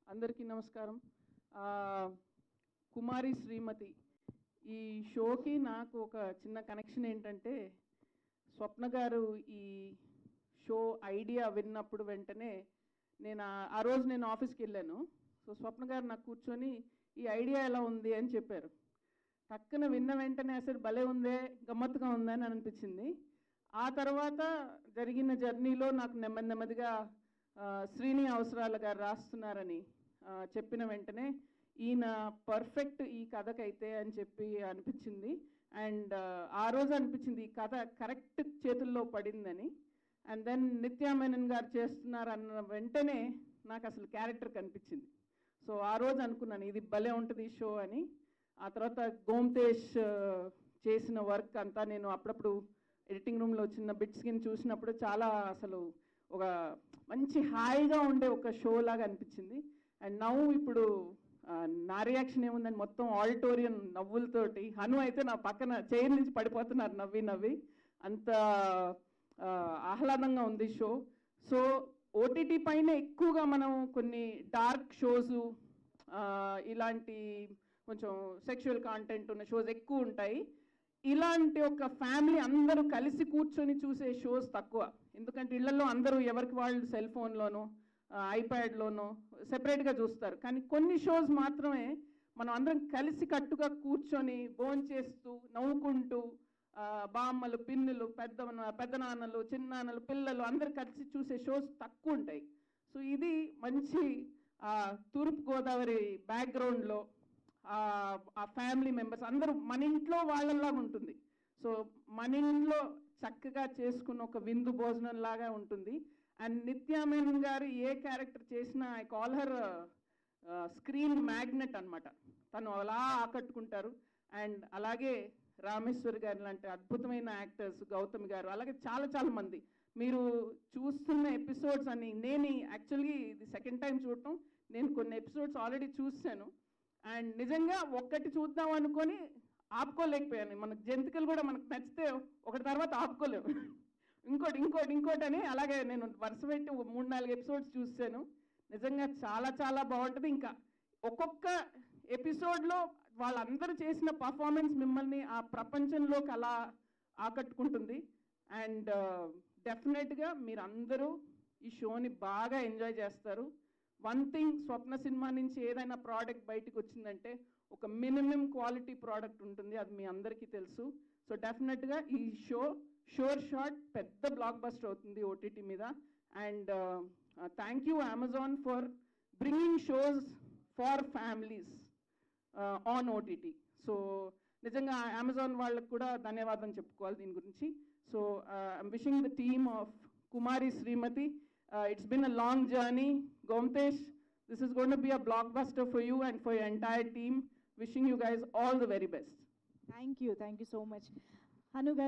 అందరికీ నమస్కారం ఆ, కుమారి శ్రీమతి ఈ షోకి నాకు ఒక చిన్న కనెక్షన్ ఏంటంటే స్వప్న గారు ఈ షో ఐడియా విన్నప్పుడు వెంటనే నేను ఆ- ఆ రోజు నేను ఆఫీస్కి వెళ్ళాను సో స్వప్న గారు నాకు కూర్చొని ఈ ఐడియా ఎలా ఉంది అని చెప్పారు టక్కున విన్న వెంటనే అసలు భలే ఉందే గమ్మత్తుగా ఉందని అనిపించింది ఆ తర్వాత జరిగిన జర్నీలో నాకు నెమ్మది నెమ్మదిగా ఆ, శ్రీని అవసరాల గారు రాస్తున్నారని ఆ, చెప్పిన వెంటనే ఈయన పర్ఫెక్ట్ ఈ కథకైతే అని చెప్పి అనిపించింది అండ్ ఆ రోజు అనిపించింది ఈ కథ కరెక్ట్ చేతుల్లో పడిందని అండ్ దెన్ నిత్యా మేనన్ గారు చేస్తున్నారు అన్న వెంటనే నాకు అసలు క్యారెక్టర్ కనిపించింది సో ఆ రోజు అనుకున్నాను ఇది భలే ఉంటుంది ఈ షో అని ఆ తర్వాత గోమ్తేష్ ఆ, చేసిన వర్క్ అంతా నేను అప్పుడప్పుడు ఎడిటింగ్ రూమ్లో చిన్న బిట్స్ కింద చూసినప్పుడు చాలా అసలు ఒక మంచి హాయిగా ఉండే ఒక షో లాగా అనిపించింది అండ్ నవ్వు ఇప్పుడు ఆ, నా రియాక్షన్ ఏముందని మొత్తం ఆడిటోరియం నవ్వులతోటి హను అయితే నా పక్కన చైర్ నుంచి పడిపోతున్నారు నవ్వి నవ్వి అంత ఆ, ఆహ్లాదంగా ఉంది షో సో ఓటీటీ పైన ఎక్కువగా మనం కొన్ని డార్క్ షోస్ ఇలాంటి కొంచెం సెక్షువల్ కాంటెంట్ ఉన్న షోస్ ఎక్కువ ఉంటాయి ఇలాంటి ఒక ఫ్యామిలీ అందరూ కలిసి కూర్చొని చూసే షోస్ తక్కువ ఎందుకంటే ఇళ్లలో అందరూ ఎవరికి వాళ్ళు సెల్ ఫోన్లోనో ఐప్యాడ్లోనో సెపరేట్గా చూస్తారు కానీ కొన్ని షోస్ మాత్రమే మనం అందరం కలిసి కట్టుగా కూర్చొని భోంచేస్తూ చేస్తూ నవ్వుకుంటూ ఆ, బామ్మలు పిన్నులు పెద్ద పెద్దనాన్నలు చిన్నాన్నలు పిల్లలు అందరు కలిసి చూసే షోస్ తక్కువ ఉంటాయి సో ఇది మంచి ఆ, తూర్పు గోదావరి బ్యాక్గ్రౌండ్లో ఆ ఫ్యామిలీ మెంబర్స్ అందరూ మన ఇంట్లో వాళ్ళలాగా ఉంటుంది సో మన ఇంట్లో చక్కగా చేసుకున్న ఒక విందు భోజనం లాగా ఉంటుంది అండ్ నిత్యామేనన్ గారు ఏ క్యారెక్టర్ చేసినా I call her screen magnet అన్నమాట తను అలా ఆకట్టుకుంటారు అండ్ అలాగే రామేశ్వర్ గారు లాంటి అద్భుతమైన యాక్టర్స్ గౌతమ్ గారు అలాగే చాలా చాలా మంది మీరు చూస్తున్న ఎపిసోడ్స్ అని నేను యాక్చువల్లీ ఇది సెకండ్ టైం చూడటం నేను కొన్ని ఎపిసోడ్స్ ఆల్రెడీ చూశాను అండ్ నిజంగా ఒక్కటి చూద్దాం అనుకొని ఆపుకోలేకపోయాను మనకు జంతికలు కూడా మనకు నచ్చితే ఒకటి తర్వాత ఆపుకోలేము ఇంకోటి ఇంకోటి ఇంకోటి అని అలాగే నేను వరుస పెట్టి ఒక మూడు నాలుగు ఎపిసోడ్స్ చూశాను నిజంగా చాలా చాలా బాగుంటుంది ఇంకా ఒక్కొక్క ఎపిసోడ్లో వాళ్ళందరూ చేసిన పర్ఫార్మెన్స్ మిమ్మల్ని ఆ ప్రపంచంలోకి అలా ఆకట్టుకుంటుంది అండ్ డెఫినెట్గా మీరు అందరూ ఈ షోని బాగా ఎంజాయ్ చేస్తారు వన్ థింగ్ స్వప్న సినిమా నుంచి ఏదైనా ప్రోడక్ట్ బయటకు వచ్చిందంటే ఒక మినిమం క్వాలిటీ ప్రోడక్ట్ ఉంటుంది అది మీ అందరికీ తెలుసు సో డెఫినెట్గా ఈ షో షోర్ షాట్ పెద్ద బ్లాక్ బస్టర్ అవుతుంది ఓటీటీ మీద and thank you Amazon for bringing shows for families on OTT so నిజంగా అమెజాన్ వాళ్ళకు కూడా ధన్యవాదం చెప్పుకోవాలి దీని గురించి so I'm wishing the team of Kumari Srimathi it's been a long journey Gomatesh this is gonna be a blockbuster for you and for your entire team wishing you guys all the very best thank you thank you so much Hanu గారు